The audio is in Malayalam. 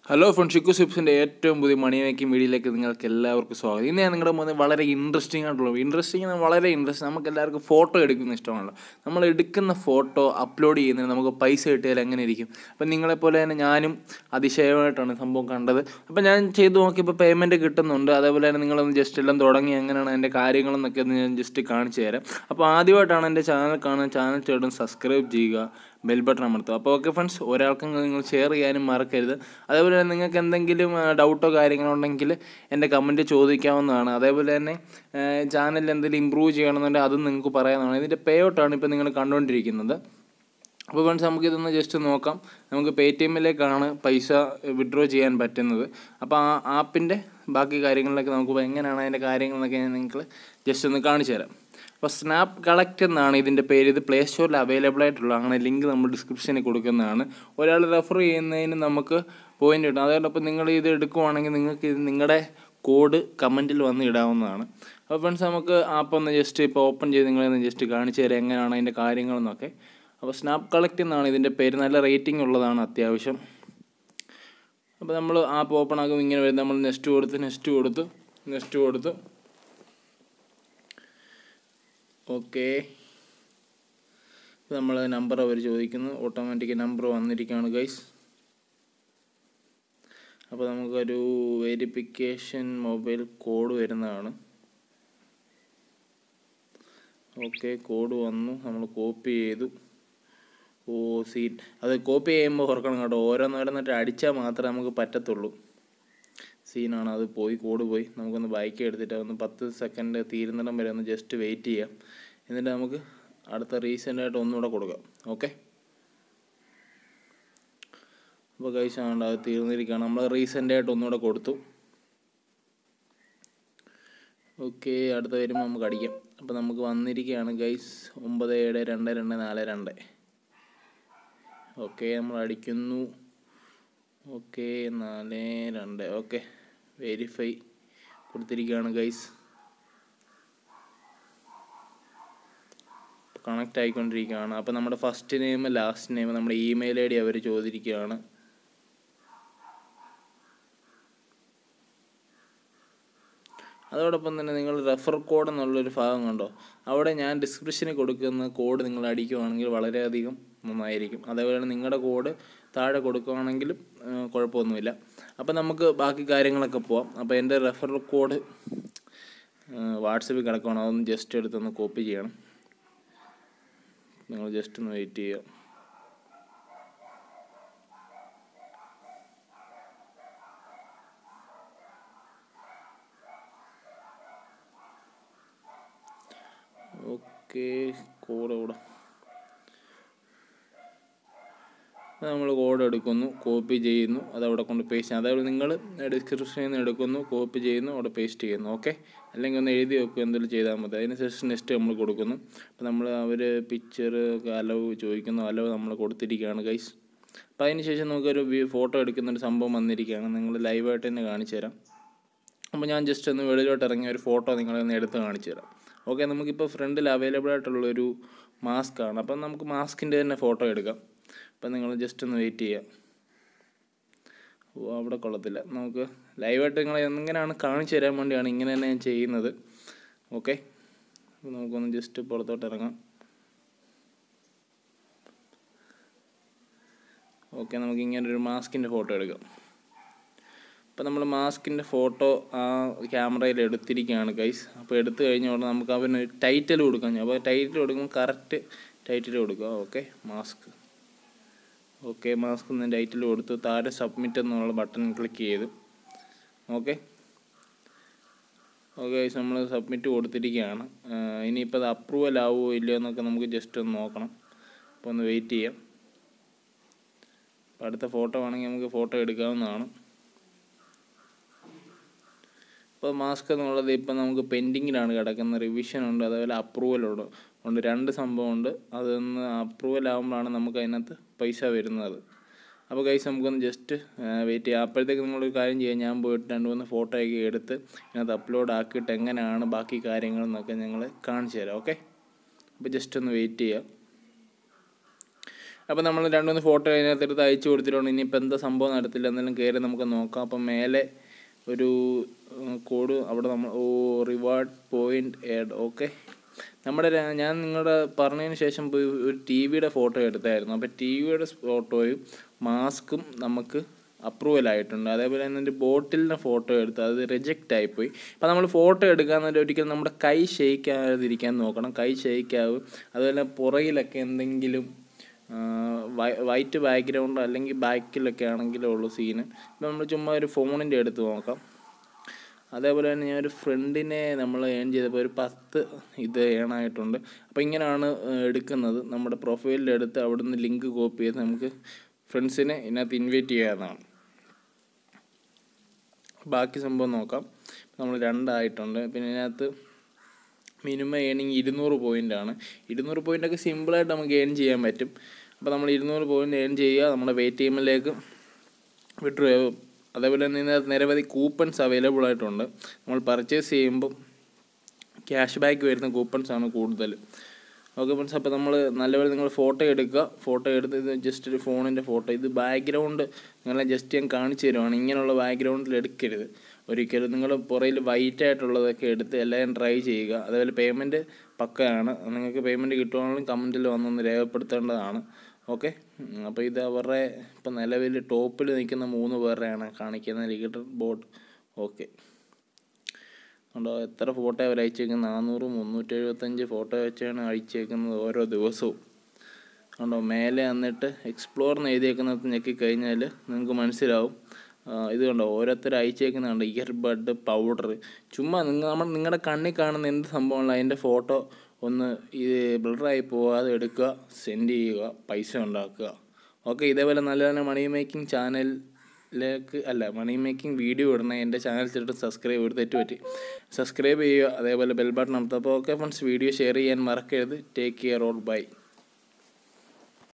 ഹലോ ഫ്രണ്ട് ഷിക്കു സിപ്സിൻ്റെ ഏറ്റവും പുതിയ മണി മേക്കിംഗ് വീഡിയോയിലേക്ക് നിങ്ങൾക്ക് എല്ലാവർക്കും സ്വാഗതം ഇന്ന് ഞാൻ നിങ്ങളുടെ മുന്നിൽ വളരെ ഇൻട്രസ്റ്റിംഗ് ആയിട്ടുള്ള ഇൻട്രസ്റ്റിംഗ് വളരെ ഇൻട്രസ്റ്റ് നമുക്ക് എല്ലാവർക്കും ഫോട്ടോ എടുക്കുന്ന ഇഷ്ടമാണല്ലോ നമ്മൾ എടുക്കുന്ന ഫോട്ടോ അപ്ലോഡ് ചെയ്യുന്നതിന് നമുക്ക് പൈസ കിട്ടിയാൽ എങ്ങനെ ഇരിക്കും അപ്പം നിങ്ങളെപ്പോലെ തന്നെ ഞാനും അതിശയമായിട്ടാണ് സംഭവം കണ്ടത് അപ്പം ഞാൻ ചെയ്ത് നോക്കിയപ്പോൾ പേയ്മെൻറ്റ് കിട്ടുന്നുണ്ട് അതേപോലെ തന്നെ നിങ്ങളൊന്ന് ജസ്റ്റ് എല്ലാം തുടങ്ങി എങ്ങനെയാണ് അതിൻ്റെ കാര്യങ്ങളെന്നൊക്കെ ഒന്ന് ഞാൻ ജസ്റ്റ് കാണിച്ചു തരാം അപ്പോൾ ആദ്യമായിട്ടാണ് എൻ്റെ ചാനൽ കാണുന്നത് ചാനൽ ചേട്ടൻ സബ്സ്ക്രൈബ് ചെയ്യുക ബെൽ ബട്ടൺ അമർത്തുക അപ്പോൾ ഓക്കെ ഫ്രണ്ട്സ് ഒരാൾക്കും നിങ്ങൾ ഷെയർ ചെയ്യാനും മറക്കരുത് അതേപോലെ തന്നെ നിങ്ങൾക്ക് എന്തെങ്കിലും ഡൗട്ടോ കാര്യങ്ങളോ ഉണ്ടെങ്കിൽ എൻ്റെ കമൻറ്റ് ചോദിക്കാവുന്നതാണ് അതേപോലെ തന്നെ ചാനലിൽ എന്തെങ്കിലും ഇമ്പ്രൂവ് ചെയ്യണമെന്നുണ്ടെങ്കിൽ അതും നിങ്ങൾക്ക് പറയാവുന്നതാണ് ഇതിൻ്റെ പേ ഔട്ടാണ് ഇപ്പോൾ നിങ്ങൾ കണ്ടുകൊണ്ടിരിക്കുന്നത് അപ്പോൾ ഫ്രണ്ട്സ് നമുക്കിതൊന്ന് ജസ്റ്റ് നോക്കാം നമുക്ക് പേ ടി എമ്മിലേക്കാണ് പൈസ വിഡ്രോ ചെയ്യാൻ പറ്റുന്നത് അപ്പോൾ ആ ആപ്പിൻ്റെ ബാക്കി കാര്യങ്ങളിലൊക്കെ നമുക്ക് എങ്ങനെയാണ് അതിൻ്റെ കാര്യങ്ങളെന്നൊക്കെ ഞാൻ നിങ്ങൾക്ക് ജസ്റ്റ് ഒന്ന് കാണിച്ചു തരാം അപ്പോൾ സ്നാപ്പ് കളക്ട് എന്നാണ് ഇതിൻ്റെ പേര് ഇത് പ്ലേ സ്റ്റോറിൽ അവൈലബിൾ ആയിട്ടുള്ള അങ്ങനെ ലിങ്ക് നമ്മൾ ഡിസ്ക്രിപ്ഷനിൽ കൊടുക്കുന്നതാണ് ഒരാൾ റെഫർ ചെയ്യുന്നതിന് നമുക്ക് പോയിന്റ് കിട്ടും അതോടൊപ്പം നിങ്ങൾ ഇത് എടുക്കുവാണെങ്കിൽ നിങ്ങൾക്ക് ഇത് നിങ്ങളുടെ കോഡ് കമൻറ്റിൽ വന്ന് ഇടാവുന്നതാണ് അപ്പോൾ ഫ്രണ്ട്സ് നമുക്ക് ആപ്പ് ഒന്ന് ജസ്റ്റ് ഇപ്പോൾ ഓപ്പൺ ചെയ്ത് നിങ്ങളൊന്ന് ജസ്റ്റ് കാണിച്ചു തരാം എങ്ങനെയാണ് അതിൻ്റെ കാര്യങ്ങളെന്നൊക്കെ അപ്പോൾ സ്നാപ്പ് കളക്ട് എന്നാണ് ഇതിൻ്റെ പേര് നല്ല റേറ്റിംഗ് ഉള്ളതാണ് അത്യാവശ്യം അപ്പോൾ നമ്മൾ ആപ്പ് ഓപ്പൺ ആക്കുമ്പോൾ ഇങ്ങനെ വരും നമ്മൾ നെക്സ്റ്റ് കൊടുത്ത് നെക്സ്റ്റ് കൊടുത്ത് നെക്സ്റ്റ് കൊടുത്ത് ഓക്കെ നമ്മൾ നമ്പർ അവർ ചോദിക്കുന്നു ഓട്ടോമാറ്റിക് നമ്പർ വന്നിരിക്കുകയാണ് ഗൈസ് അപ്പോൾ നമുക്കൊരു വെരിഫിക്കേഷൻ മൊബൈൽ കോഡ് വരുന്നതാണ് ഓക്കെ കോഡ് വന്നു നമ്മൾ കോപ്പി ചെയ്തു ഓ സീറ്റ് അത് കോപ്പി ചെയ്യുമ്പോൾ ഓർക്കണം കേട്ടോ ഓരോന്നോരോന്നിട്ട് അടിച്ചാൽ മാത്രമേ നമുക്ക് പറ്റത്തുള്ളൂ സീനാണ് അത് പോയി കോഡ് പോയി നമുക്കൊന്ന് ബൈക്ക് എടുത്തിട്ട് ഒന്ന് പത്ത് സെക്കൻഡ് തീരുന്നിടം വരെ ഒന്ന് ജസ്റ്റ് വെയിറ്റ് ചെയ്യാം എന്നിട്ട് നമുക്ക് അടുത്ത റീസെൻ്റായിട്ട് ഒന്നുകൂടെ കൊടുക്കാം ഓക്കെ അപ്പോൾ കഴിച്ചാണ്ട് അത് തീർന്നിരിക്കുകയാണ് നമ്മൾ റീസെൻ്റായിട്ട് ഒന്നുകൂടെ കൊടുത്തു ഓക്കെ അടുത്ത വരുമ്പോൾ നമുക്ക് അടിക്കാം അപ്പോൾ നമുക്ക് വന്നിരിക്കുകയാണ് ഗൈസ് ഒമ്പത് ഏഴ് രണ്ട് രണ്ട് നാല് രണ്ട് ഓക്കെ നമ്മൾ അടിക്കുന്നു ഓക്കെ നാല് രണ്ട് ഓക്കെ വെരിഫൈ കൊടുത്തിരിക്കുകയാണ് ഗൈസ് കണക്റ്റ് ആയിക്കൊണ്ടിരിക്കുകയാണ് അപ്പോൾ നമ്മുടെ ഫസ്റ്റ് നെയിം ലാസ്റ്റ് നെയിം നമ്മുടെ ഇമെയിൽ ഐ ഡി അവർ ചോദിച്ചിരിക്കുകയാണ് അതോടൊപ്പം തന്നെ നിങ്ങൾ റെഫർ കോഡ് എന്നുള്ളൊരു ഭാഗം കണ്ടോ അവിടെ ഞാൻ ഡിസ്ക്രിപ്ഷനിൽ കൊടുക്കുന്ന കോഡ് നിങ്ങൾ അടിക്കുവാണെങ്കിൽ വളരെയധികം നന്നായിരിക്കും അതേപോലെ നിങ്ങളുടെ കോഡ് താഴെ കൊടുക്കുകയാണെങ്കിലും കുഴപ്പമൊന്നുമില്ല അപ്പോൾ നമുക്ക് ബാക്കി കാര്യങ്ങളൊക്കെ പോവാം അപ്പോൾ എൻ്റെ റെഫർ കോഡ് വാട്സപ്പിൽ കിടക്കുകയാണ് അതൊന്ന് ജസ്റ്റ് എടുത്തൊന്ന് കോപ്പി ചെയ്യണം നിങ്ങൾ ജസ്റ്റ് ഒന്ന് വെയിറ്റ് ചെയ്യുക ഓക്കെ കോഡ് ഇവിടെ നമ്മൾ കോഡ് എടുക്കുന്നു കോപ്പി ചെയ്യുന്നു അത് അവിടെ കൊണ്ട് പേസ്റ്റ് ചെയ്യുന്നു അതേപോലെ നിങ്ങൾ ഡിസ്ക്രിപ്ഷനിൽ നിന്ന് എടുക്കുന്നു കോപ്പി ചെയ്യുന്നു അവിടെ പേസ്റ്റ് ചെയ്യുന്നു ഓക്കെ അല്ലെങ്കിൽ ഒന്ന് എഴുതി വെക്കുക എന്തെങ്കിലും ചെയ്താൽ മതി അതിന് ശേഷം നെക്സ്റ്റ് നമ്മൾ കൊടുക്കുന്നു അപ്പോൾ നമ്മൾ അവർ പിക്ചർ അലവ് ചോദിക്കുന്നു അലവ് നമ്മൾ കൊടുത്തിരിക്കുകയാണ് ഗൈസ് അപ്പോൾ അതിന് ശേഷം നമുക്കൊരു ഫോട്ടോ എടുക്കുന്ന ഒരു സംഭവം വന്നിരിക്കുകയാണ് നിങ്ങൾ ലൈവായിട്ട് തന്നെ കാണിച്ചു തരാം അപ്പോൾ ഞാൻ ജസ്റ്റ് ഒന്ന് വെളിയിലോട്ട് ഇറങ്ങിയ ഒരു ഫോട്ടോ നിങ്ങളെ ഒന്ന് എടുത്ത് കാണിച്ചു തരാം ഓക്കെ നമുക്കിപ്പോൾ ഫ്രണ്ടിൽ അവൈലബിൾ ആയിട്ടുള്ളൊരു മാസ്ക് ആണ് അപ്പം നമുക്ക് മാസ്കിൻ്റെ തന്നെ ഫോട്ടോ എടുക്കാം അപ്പം നിങ്ങൾ ജസ്റ്റ് ഒന്ന് വെയിറ്റ് ചെയ്യുക ഓ അവിടെ കൊള്ളത്തില്ല നമുക്ക് ലൈവായിട്ട് നിങ്ങൾ എങ്ങനെയാണ് കാണിച്ചു തരാൻ വേണ്ടിയാണ് ഇങ്ങനെ തന്നെ ഞാൻ ചെയ്യുന്നത് ഓക്കെ അപ്പോൾ നമുക്കൊന്ന് ജസ്റ്റ് പുറത്തോട്ട് ഇറങ്ങാം ഓക്കെ നമുക്ക് ഇങ്ങനെ ഒരു മാസ്കിൻ്റെ ഫോട്ടോ എടുക്കാം അപ്പോൾ നമ്മൾ മാസ്കിൻ്റെ ഫോട്ടോ ആ ക്യാമറയിൽ എടുത്തിരിക്കുകയാണ് ഗൈസ് അപ്പോൾ എടുത്തു കഴിഞ്ഞ ഉടനെ നമുക്ക് അവന് ടൈറ്റിൽ കൊടുക്കാം അപ്പോൾ ടൈറ്റിൽ കൊടുക്കുമ്പോൾ കറക്റ്റ് ടൈറ്റിൽ കൊടുക്കുക ഓക്കെ മാസ്ക് ഓക്കെ മാസ്ക് എന്ന് ടൈറ്റിൽ കൊടുത്തു താഴെ സബ്മിറ്റ് എന്നുള്ള ബട്ടൺ ക്ലിക്ക് ചെയ്തു ഓക്കെ ഓക്കെ നമ്മൾ സബ്മിറ്റ് കൊടുത്തിരിക്കുകയാണ് ഇനിയിപ്പോൾ അത് അപ്രൂവൽ ആവുമോ ഇല്ലയോ എന്നൊക്കെ നമുക്ക് ജസ്റ്റ് ഒന്ന് നോക്കണം അപ്പോൾ ഒന്ന് വെയിറ്റ് ചെയ്യാം അപ്പോൾ അടുത്ത ഫോട്ടോ വേണമെങ്കിൽ നമുക്ക് ഫോട്ടോ എടുക്കാവുന്നതാണ് ഇപ്പോൾ മാസ്ക് എന്നുള്ളത് ഇപ്പം നമുക്ക് പെൻഡിങ്ങിലാണ് കിടക്കുന്ന റിവിഷൻ ഉണ്ട് അതേപോലെ അപ്രൂവൽ ഉണ്ട് ഉണ്ട് രണ്ട് സംഭവമുണ്ട് അതൊന്ന് അപ്രൂവൽ ആകുമ്പോഴാണ് നമുക്ക് അതിനകത്ത് പൈസ വരുന്നത് അപ്പോൾ കൈസ് നമുക്കൊന്ന് ജസ്റ്റ് വെയിറ്റ് ചെയ്യാം അപ്പോഴത്തേക്ക് നിങ്ങളൊരു കാര്യം ചെയ്യാം ഞാൻ പോയിട്ട് രണ്ട് മൂന്ന് ഫോട്ടോ ഒക്കെ എടുത്ത് ഇതിനകത്ത് അപ്ലോഡ് ആക്കിയിട്ട് എങ്ങനെയാണ് ബാക്കി കാര്യങ്ങളെന്നൊക്കെ ഞങ്ങൾ കാണിച്ചു തരാം ഓക്കെ അപ്പോൾ ജസ്റ്റ് ഒന്ന് വെയിറ്റ് ചെയ്യുക അപ്പോൾ നമ്മൾ രണ്ടുമൂന്ന് ഫോട്ടോ അതിനകത്ത് എടുത്ത് അയച്ചു കൊടുത്തിട്ടുണ്ട് ഇനിയിപ്പോൾ എന്താ സംഭവം നടത്തില്ല എന്നാലും കയറി നമുക്ക് നോക്കാം അപ്പം മേലെ ഒരു കോഡ് അവിടെ നമ്മൾ ഓ റിവാർഡ് പോയിൻ്റ് ആഡ് ഓക്കെ നമ്മുടെ രാ- ഞാൻ നിങ്ങളുടെ പറഞ്ഞതിന് ശേഷം പോയി ഒരു ടി വിയുടെ ഫോട്ടോ എടുത്തായിരുന്നു അപ്പോൾ ടി വിയുടെ ഫോട്ടോയും മാസ്കും നമുക്ക് അപ്രൂവൽ ആയിട്ടുണ്ട് അതേപോലെ തന്നെ ഒരു ബോട്ടിലിൻ്റെ ഫോട്ടോ എടുത്ത് അത് റിജക്റ്റ് ആയിപ്പോയി അപ്പോൾ നമ്മൾ ഫോട്ടോ എടുക്കാന്നൊരു ഒരിക്കലും നമ്മുടെ കൈ ഷെയ്ക്കാതിരിക്കാൻ നോക്കണം കൈ ഷെയ്ക്കാവും അതുപോലെ പുറകിലൊക്കെ എന്തെങ്കിലും വൈറ്റ് ബാക്ക്ഗ്രൗണ്ട് അല്ലെങ്കിൽ ബാക്കിലൊക്കെ ആണെങ്കിലേ ഉള്ളൂ സീന് ഇപ്പം നമ്മൾ ചുമ്മാ ഒരു ഫോണിൻ്റെ എടുത്ത് നോക്കാം അതേപോലെ തന്നെ ഞാൻ ഒരു ഫ്രണ്ടിനെ നമ്മൾ ഏൺ ചെയ്തപ്പോൾ ഒരു പത്ത് ഇത് ഏണായിട്ടുണ്ട് അപ്പോൾ ഇങ്ങനെയാണ് ഏഹ്, എടുക്കുന്നത് നമ്മുടെ പ്രൊഫൈലിൽ എടുത്ത് അവിടുന്ന് ലിങ്ക് കോപ്പി ചെയ്ത് നമുക്ക് ഫ്രണ്ട്സിനെ ഇതിനകത്ത് ഇൻവൈറ്റ് ചെയ്യാവുന്നതാണ് ബാക്കി സംഭവം നോക്കാം നമ്മൾ രണ്ടായിട്ടുണ്ട് പിന്നെ ഇതിനകത്ത് മിനിമം ഏണിങ് ഇരുന്നൂറ് പോയിൻ്റ് ആണ് ഇരുന്നൂറ് പോയിൻ്റ് ഒക്കെ സിമ്പിളായിട്ട് നമുക്ക് ഏൺ ചെയ്യാൻ പറ്റും അപ്പോൾ നമ്മൾ ഇരുന്നൂറ് പോയിൻ്റ് ഏൺ ചെയ്യുക നമ്മുടെ പേ ടി എമ്മിലേക്ക് വിഡ്രോ അതേപോലെ തന്നെ ഇതിനകത്ത് നിരവധി കൂപ്പൺസ് അവൈലബിൾ ആയിട്ടുണ്ട് നമ്മൾ പർച്ചേസ് ചെയ്യുമ്പം ക്യാഷ് ബാക്ക് വരുന്ന കൂപ്പൺസ് ആണ് കൂടുതൽ ഓക്കെ ഫ്രണ്ട്സ് അപ്പോൾ നമ്മൾ നല്ലപോലെ നിങ്ങൾ ഫോട്ടോ എടുക്കുക ഫോട്ടോ എടുത്ത് ഇത് ജസ്റ്റ് ഒരു ഫോണിൻ്റെ ഫോട്ടോ ഇത് ബാക്ക്ഗ്രൗണ്ട് നിങ്ങളെ ജസ്റ്റ് ഞാൻ കാണിച്ചു തരുവാണ് ഇങ്ങനെയുള്ള ബാക്ക്ഗ്രൗണ്ടിൽ എടുക്കരുത് ഒരിക്കലും നിങ്ങൾ പുറയിൽ വൈറ്റ് ആയിട്ടുള്ളതൊക്കെ എടുത്ത് എല്ലാവരും ട്രൈ ചെയ്യുക അതേപോലെ പേയ്മെൻറ്റ് പക്കയാണ് നിങ്ങൾക്ക് പേയ്മെൻറ്റ് കിട്ടുവാണെങ്കിലും കമൻറ്റിൽ വന്നൊന്ന് രേഖപ്പെടുത്തേണ്ടതാണ് ഓക്കെ അപ്പോൾ ഇത് അവരുടെ ഇപ്പം നിലവിൽ ടോപ്പിൽ നിൽക്കുന്ന മൂന്ന് പേരുടെയാണ് കാണിക്കുന്ന ലീഡർ ബോർഡ് ഓക്കെ ഉണ്ടോ എത്ര ഫോട്ടോ അവർ അയച്ചേക്കുന്നത് നാനൂറ് മുന്നൂറ്റി എഴുപത്തഞ്ച് ഫോട്ടോ വെച്ചാണ് അയച്ചേക്കുന്നത് ഓരോ ദിവസവും ഉണ്ടോ മേലെ വന്നിട്ട് എക്സ്പ്ലോർ എന്ന് എഴുതിയേക്കുന്നത് ഞെക്കി കഴിഞ്ഞാൽ നിങ്ങൾക്ക് മനസ്സിലാവും ആ, ഇത് കണ്ടോ ഓരോരുത്തർ അയച്ചേക്കുന്നുണ്ട് ഇയർബഡ് പൗഡർ ചുമ്മാ നിങ്ങൾ നമ്മൾ നിങ്ങളുടെ കണ്ണിൽ കാണുന്ന എന്ത് സംഭവമുള്ള അതിൻ്റെ ഫോട്ടോ ഒന്ന് ഇത് ബ്ലറായി പോവാതെ എടുക്കുക സെൻഡ് ചെയ്യുക പൈസ ഉണ്ടാക്കുക ഓക്കെ ഇതേപോലെ നല്ല നല്ല മണി മേക്കിംഗ് ചാനലിലേക്ക് അല്ല മണി മേക്കിംഗ് വീഡിയോ ഇടണേ എൻ്റെ ചാനൽ ചെറുട്ട് സബ്സ്ക്രൈബ് ഒരു തെറ്റ് പറ്റി സബ്സ്ക്രൈബ് ചെയ്യുക അതേപോലെ ബെൽ ബട്ടൺ അമർത്തുക അപ്പോൾ ഓക്കെ ഫ്രണ്ട്സ് വീഡിയോ ഷെയർ ചെയ്യാൻ മറക്കരുത് ടേക്ക് കെയർ ഓൾ ബൈ